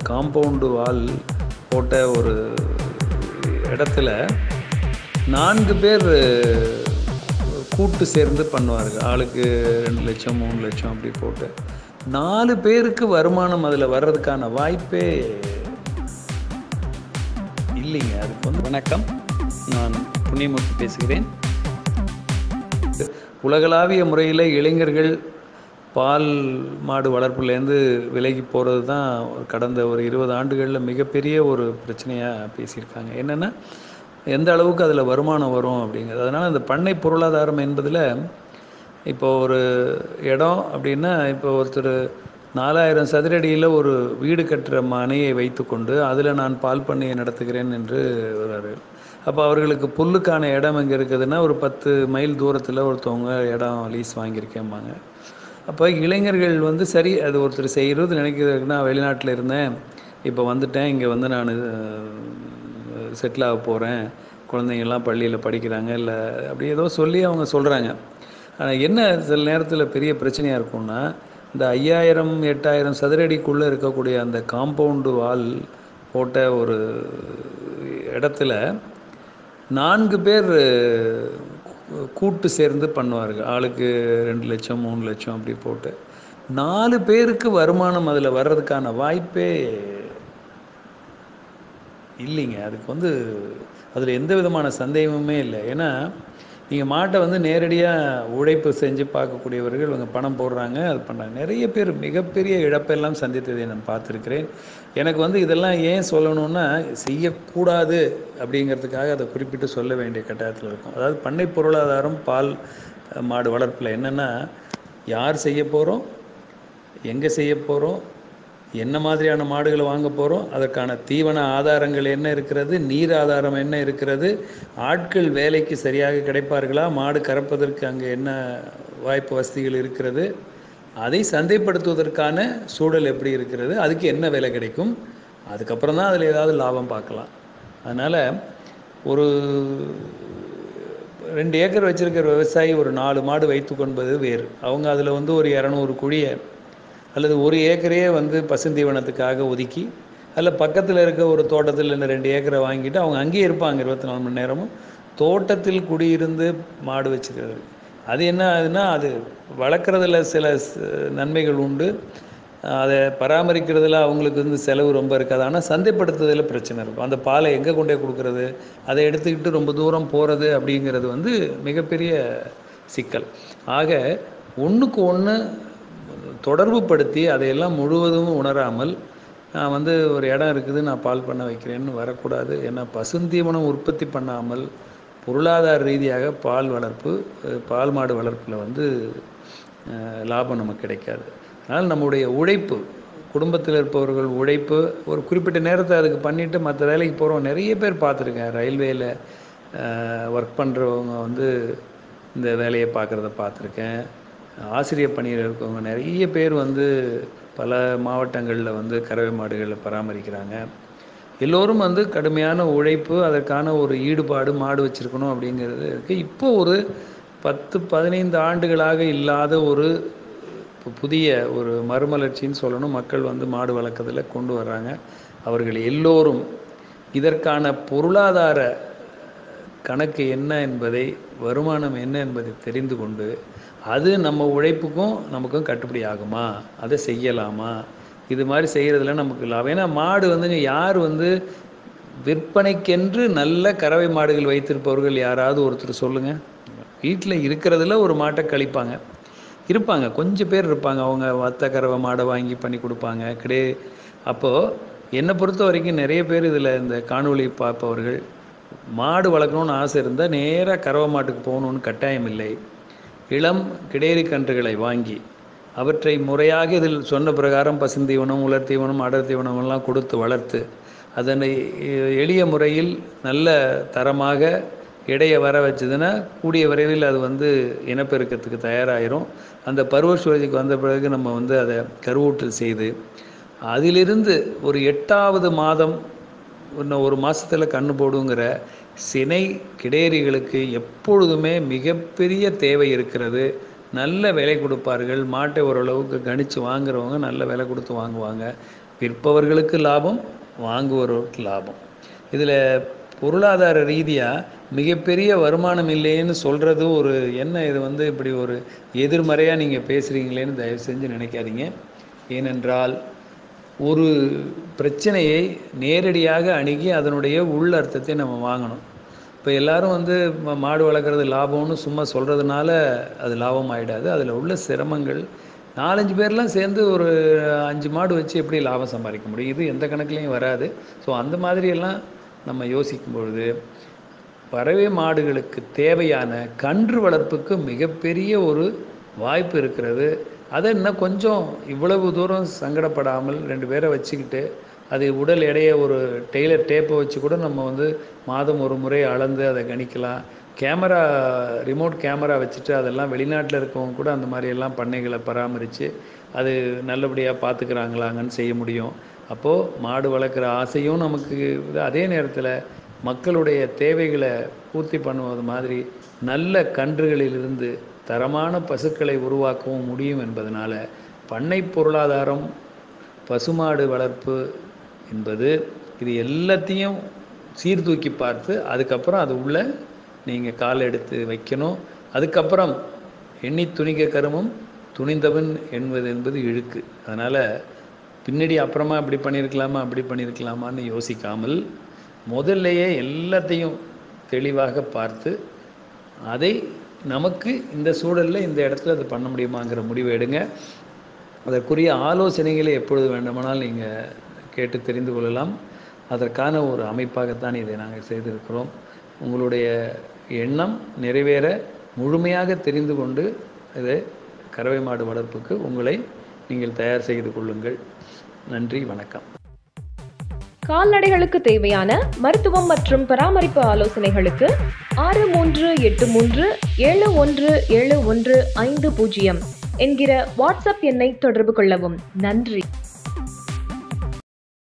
compound வால் போட்ட ஒரு இடத்துல நான்கு பேர் கூட்டு சேர்ந்து பண்ணுவார்கள் ஆளுக்கு ரெண்டு லட்சம் மூணு லட்சம் அப்படி போட்டு நாலு பேருக்கு வருமானம் அதில் வர்றதுக்கான வாய்ப்பே இல்லைங்க அதுக்கு வந்து வணக்கம் நான் புண்ணியமூர்த்தி பேசுகிறேன் உலகளாவிய முறையில் இளைஞர்கள் பால் மாடு வளர்ப்புலேருந்து விலகி போகிறது தான் கடந்த ஒரு இருபது ஆண்டுகளில் மிகப்பெரிய ஒரு பிரச்சனையாக பேசியிருக்காங்க என்னென்னா எந்த அளவுக்கு அதில் வருமானம் வரும் அப்படிங்கிறது அதனால் இந்த பண்ணை பொருளாதாரம் என்பதில் இப்போ ஒரு இடம் அப்படின்னா இப்போ ஒருத்தர் நாலாயிரம் சதுரடியில் ஒரு வீடு கட்டுற மனையை வைத்துக்கொண்டு அதில் நான் பால் பண்ணையை நடத்துகிறேன் என்று வர்றாரு அப்போ அவர்களுக்கு புல்லுக்கான இடம் எங்கே இருக்குதுன்னா ஒரு பத்து மைல் தூரத்தில் ஒருத்தவங்க இடம் லீஸ் வாங்கியிருக்கேம்பாங்க அப்போ இளைஞர்கள் வந்து சரி அது ஒருத்தர் செய்கிறது நினைக்கிறதுக்கு நான் வெளிநாட்டில் இருந்தேன் இப்போ வந்துட்டேன் இங்கே வந்து நான் செட்டில் ஆக போகிறேன் குழந்தைங்கள்லாம் பள்ளியில் படிக்கிறாங்க இல்லை அப்படி ஏதோ சொல்லி அவங்க சொல்கிறாங்க ஆனால் என்ன சில நேரத்தில் பெரிய பிரச்சனையாக இருக்கும்னா இந்த ஐயாயிரம் எட்டாயிரம் சதுரடிக்குள்ளே இருக்கக்கூடிய அந்த காம்பவுண்டு வால் போட்ட ஒரு இடத்துல நான்கு பேர் கூட்டு சேர்ந்து பண்ணுவார்கள் ஆளுக்கு ரெண்டு லட்சம் மூணு லட்சம் அப்படி போட்டு நாலு பேருக்கு வருமானம் அதில் வர்றதுக்கான வாய்ப்பே இல்லைங்க அதுக்கு வந்து அதில் எந்த விதமான சந்தேகமுமே இல்லை ஏன்னா நீங்கள் மாட்டை வந்து நேரடியாக உழைப்பு செஞ்சு பார்க்கக்கூடியவர்கள் இவங்க பணம் போடுறாங்க அது பண்ணுறாங்க நிறைய பேர் மிகப்பெரிய இழப்பெல்லாம் சந்தித்ததை நான் பார்த்துருக்கிறேன் எனக்கு வந்து இதெல்லாம் ஏன் சொல்லணும்னா செய்யக்கூடாது அப்படிங்கிறதுக்காக அதை குறிப்பிட்டு சொல்ல வேண்டிய கட்டாயத்தில் இருக்கும் அதாவது பண்ணை பொருளாதாரம் பால் மாடு வளர்ப்பில் என்னென்னா யார் செய்ய போகிறோம் எங்கே செய்ய போகிறோம் என்ன மாதிரியான மாடுகளை வாங்க போகிறோம் அதற்கான தீவன ஆதாரங்கள் என்ன இருக்கிறது நீர் ஆதாரம் என்ன இருக்கிறது ஆட்கள் வேலைக்கு சரியாக கிடைப்பார்களா மாடு கறப்பதற்கு அங்கே என்ன வாய்ப்பு வசதிகள் இருக்கிறது அதை சந்தைப்படுத்துவதற்கான சூழல் எப்படி இருக்கிறது அதுக்கு என்ன விலை கிடைக்கும் அதுக்கப்புறம் தான் அதில் ஏதாவது லாபம் பார்க்கலாம் அதனால் ஒரு ரெண்டு ஏக்கர் வச்சுருக்கிற விவசாயி ஒரு நாலு மாடு வைத்து கொள்வது வேறு அவங்க அதில் வந்து ஒரு இரநூறு குழியை அல்லது ஒரு ஏக்கரையே வந்து பசுந்தீவனத்துக்காக ஒதுக்கி அதில் பக்கத்தில் இருக்க ஒரு தோட்டத்தில் இந்த ரெண்டு ஏக்கரை வாங்கிட்டு அவங்க அங்கேயே இருப்பாங்க இருபத்தி நாலு மணி நேரமும் தோட்டத்தில் குடியிருந்து மாடு வச்சுக்கிறது அது என்ன ஆகுதுன்னா அது வளர்க்குறதுல சில நன்மைகள் உண்டு அதை பராமரிக்கிறதுல அவங்களுக்கு வந்து செலவு ரொம்ப இருக்காது ஆனால் சந்தைப்படுத்துறதுல பிரச்சனை இருக்கும் அந்த பாலை எங்கே கொண்டே கொடுக்குறது அதை எடுத்துக்கிட்டு ரொம்ப தூரம் போகிறது அப்படிங்கிறது வந்து மிகப்பெரிய சிக்கல் ஆக ஒன்றுக்கு ஒன்று தொடர்பு படுத்தி அதையெல்லாம் முழுவதும் உணராமல் நான் வந்து ஒரு இடம் இருக்குது நான் பால் பண்ண வைக்கிறேன்னு வரக்கூடாது ஏன்னா பசுந்தீவனம் உற்பத்தி பண்ணாமல் பொருளாதார ரீதியாக பால் வளர்ப்பு பால் மாடு வளர்ப்பில் வந்து லாபம் நமக்கு கிடைக்காது அதனால் நம்முடைய உழைப்பு குடும்பத்தில் இருப்பவர்கள் உழைப்பு ஒரு குறிப்பிட்ட நேரத்தை அதுக்கு பண்ணிவிட்டு மற்ற வேலைக்கு போகிறவங்க நிறைய பேர் பார்த்துருக்கேன் ரயில்வேயில் ஒர்க் பண்ணுறவங்க வந்து இந்த வேலையை பார்க்குறத பார்த்துருக்கேன் ஆசிரியர் பணியில் இருக்கவங்க நிறைய பேர் வந்து பல மாவட்டங்களில் வந்து கறவை மாடுகளை பராமரிக்கிறாங்க எல்லோரும் வந்து கடுமையான உழைப்பு அதற்கான ஒரு ஈடுபாடு மாடு வச்சுருக்கணும் அப்படிங்கிறது இருக்குது இப்போ ஒரு பத்து பதினைந்து ஆண்டுகளாக இல்லாத ஒரு புதிய ஒரு மறுமலர்ச்சின்னு சொல்லணும் மக்கள் வந்து மாடு வளர்க்குறதில் கொண்டு வர்றாங்க அவர்கள் எல்லோரும் இதற்கான பொருளாதார கணக்கு என்ன என்பதை வருமானம் என்ன என்பதை தெரிந்து கொண்டு அது நம்ம உழைப்புக்கும் நமக்கும் கட்டுப்படி ஆகுமா அதை செய்யலாமா இது மாதிரி செய்கிறதுல நமக்கு லாபம் ஏன்னா மாடு வந்துங்க யார் வந்து விற்பனைக்கென்று நல்ல கறவை மாடுகள் வைத்திருப்பவர்கள் யாராவது ஒருத்தர் சொல்லுங்கள் வீட்டில் இருக்கிறதுல ஒரு மாட்டை கழிப்பாங்க இருப்பாங்க கொஞ்சம் பேர் இருப்பாங்க அவங்க வத்த கறவை மாடை வாங்கி பண்ணி கொடுப்பாங்க கிடையே அப்போது என்னை பொறுத்த வரைக்கும் நிறைய பேர் இதில் இந்த காணொளி பார்ப்பவர்கள் மாடு வளர்க்கணும்னு ஆசை இருந்தால் நேராக கறவை மாட்டுக்கு போகணுன்னு கட்டாயம் இல்லை இளம் கிடேரி கன்றுகளை வாங்கி அவற்றை முறையாக இதில் சொன்ன பிரகாரம் பசுந்தீவனம் உலர் தீவனம் அடர் தீவனம் எல்லாம் கொடுத்து வளர்த்து அதனை எளிய முறையில் நல்ல தரமாக எடையை வர வச்சதுன்னா கூடிய விரைவில் அது வந்து இனப்பெருக்கத்துக்கு தயாராகிரும் அந்த பருவ சுழற்சிக்கு வந்த பிறகு நம்ம வந்து அதை கருவூட்டல் செய்து அதிலிருந்து ஒரு எட்டாவது மாதம் இன்னும் ஒரு மாதத்தில் கண்ணு போடுங்கிற சினை கிடேரிகளுக்கு எப்பொழுதுமே மிகப்பெரிய தேவை இருக்கிறது நல்ல விலை கொடுப்பார்கள் மாட்டை ஓரளவுக்கு கணித்து வாங்குறவங்க நல்ல விலை கொடுத்து வாங்குவாங்க விற்பவர்களுக்கு லாபம் வாங்குபவர்களுக்கு லாபம் இதில் பொருளாதார ரீதியாக மிகப்பெரிய வருமானம் இல்லைன்னு சொல்கிறது ஒரு என்ன இது வந்து இப்படி ஒரு எதிர்மறையாக நீங்கள் பேசுகிறீங்களேன்னு தயவு செஞ்சு நினைக்காதீங்க ஏனென்றால் ஒரு பிரச்சனையை நேரடியாக அணுகி அதனுடைய உள் அர்த்தத்தை நம்ம வாங்கணும் இப்போ எல்லாரும் வந்து ம- மாடு வளர்க்குறது லாபம்னு சும்மா சொல்கிறதுனால அது லாபம் ஆகிடாது அதில் உள்ள சிரமங்கள் நாலஞ்சு பேர்லாம் சேர்ந்து ஒரு அஞ்சு மாடு வச்சு எப்படி லாபம் சம்பாதிக்க முடியும் இது எந்த கணக்குலையும் வராது ஸோ அந்த மாதிரியெல்லாம் நம்ம யோசிக்கும் பொழுது பறவை மாடுகளுக்கு தேவையான கன்று வளர்ப்புக்கு மிகப்பெரிய ஒரு வாய்ப்பு இருக்கிறது அதை இன்னும் கொஞ்சம் இவ்வளவு தூரம் சங்கடப்படாமல் ரெண்டு பேரை வச்சுக்கிட்டு அது உடல் எடையை ஒரு டெய்லர் டேப்பை வச்சு கூட நம்ம வந்து மாதம் ஒரு முறை அளந்து அதை கணிக்கலாம் கேமரா ரிமோட் கேமரா வச்சுட்டு அதெல்லாம் வெளிநாட்டில் இருக்கவங்க கூட அந்த மாதிரி எல்லாம் பண்ணைகளை பராமரித்து அது நல்லபடியாக பார்த்துக்கிறாங்களாங்கன்னு செய்ய முடியும் அப்போது மாடு வளர்க்குற ஆசையும் நமக்கு இது அதே நேரத்தில் மக்களுடைய தேவைகளை பூர்த்தி பண்ணுவது மாதிரி நல்ல கன்றுகளிலிருந்து தரமான பசுக்களை உருவாக்கவும் முடியும் என்பதனால பண்ணை பொருளாதாரம் பசுமாடு வளர்ப்பு என்பது இது எல்லாத்தையும் சீர்தூக்கி பார்த்து அதுக்கப்புறம் அது உள்ள நீங்கள் கால் எடுத்து வைக்கணும் அதுக்கப்புறம் எண்ணி துணிக கருமம் துணிந்தவன் என்பது என்பது இழுக்கு அதனால் பின்னாடி அப்புறமா இப்படி பண்ணியிருக்கலாமா அப்படி பண்ணியிருக்கலாமான்னு யோசிக்காமல் முதல்லையே எல்லாத்தையும் தெளிவாக பார்த்து அதை நமக்கு இந்த சூழலில் இந்த இடத்துல அது பண்ண முடியுமாங்கிற முடிவை எடுங்க அதற்குரிய ஆலோசனைகளை எப்பொழுது வேண்டுமானாலும் நீங்கள் கேட்டு தெரிந்து கொள்ளலாம் அதற்கான ஒரு அமைப்பாகத்தான் இதை நாங்கள் செய்திருக்கிறோம் உங்களுடைய எண்ணம் நிறைவேற முழுமையாக தெரிந்து கொண்டு இதை கறவை மாடு வளர்ப்புக்கு உங்களை நீங்கள் தயார் செய்து கொள்ளுங்கள் நன்றி வணக்கம் கால்நடைகளுக்கு தேவையான மருத்துவம் மற்றும் பராமரிப்பு ஆலோசனைகளுக்கு ஆறு மூன்று எட்டு மூன்று ஏழு ஒன்று ஏழு ஒன்று ஐந்து பூஜ்ஜியம் என்கிற வாட்ஸ்அப் எண்ணை தொடர்பு கொள்ளவும் நன்றி